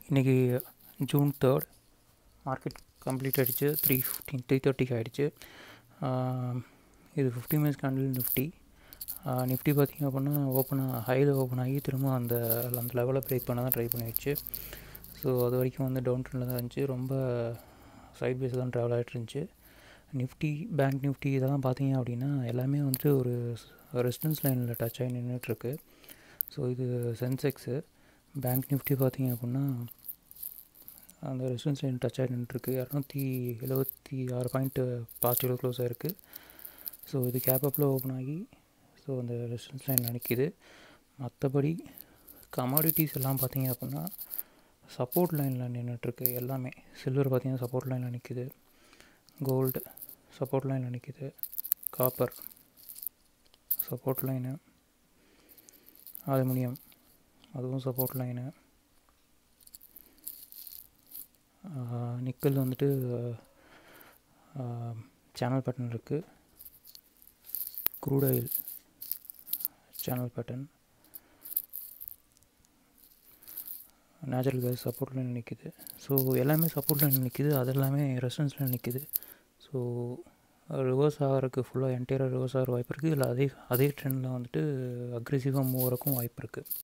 இன்றைக்கி June third market complete ஆகிடுச்சு three fifteen three தேர்ட்டிக்கு ஆகிடுச்சு இது fifty minutes candle Nifty Nifty பார்த்திங்க அப்படின்னா ஓப்பன் ஹையில் ஓப்பன் ஆகி திரும்ப அந்த அந்த லெவலை பிரேக் பண்ண தான் ட்ரை பண்ணிடுச்சு ஸோ அது வரைக்கும் வந்து டவுன் ட்ரெண்டில் தான் இருந்துச்சு ரொம்ப சைட் பேஸ் தான் ட்ராவல் ஆகிட்டு இருந்துச்சு நிஃப்டி பேங்க் நிஃப்டி இதெல்லாம் பார்த்தீங்க அப்படின்னா எல்லாமே வந்துட்டு ஒரு ரெசிஸ்டன்ஸ் லைனில் டச் ஆகி நின்றுட்டுருக்கு ஸோ இது சென்செக்ஸு பேங்க் நிஃப்டி பார்த்தீங்க அப்படின்னா அந்த ரெசிஸ்டன்ஸ் லைன் டச் ஆகி நின்றுருக்கு இரநூத்தி எழுபத்தி ஆறு பாயிண்ட்டு பாசிட்டிவ் க்ளோஸ் ஆகிருக்கு ஸோ இது கேப்பப்பில் ஓப்பன் ஆகி ஸோ அந்த ரெசிஸ்டன்ஸ் லைனில் நிற்கிது மற்றபடி கமாடிட்டிஸ் எல்லாம் பார்த்தீங்க அப்படின்னா சப்போர்ட் லைனில் நின்றுட்டுருக்கு எல்லாமே சில்வர் பார்த்திங்கன்னா சப்போர்ட் லைனில் நிற்கிது கோல்டு சப்போர்ட் லைனில் நிற்கிது காப்பர் சப்போர்ட் லைனு அலுமினியம் அதுவும் சப்போர்ட் லைனு நிக்கல் வந்துட்டு சேனல் பேட்டர்ன் இருக்குது crude oil channel pattern natural gas support line நிற்கிது ஸோ எல்லாமே சப்போர்ட் லைன் நிற்கிது அது எல்லாமே ரெஸ்டன்ஸ் லைன் நிற்கிது ஸோ ரிவர்ஸ் ஆகிறதுக்கு ஃபுல்லாக என்டையராக ரிவர்ஸ் ஆகிற வாய்ப்பு இருக்குது இல்லை அதே அதே ட்ரெண்டில் வந்துட்டு அக்ரெசிவாக மூவ் வரக்கும் வாய்ப்பு இருக்குது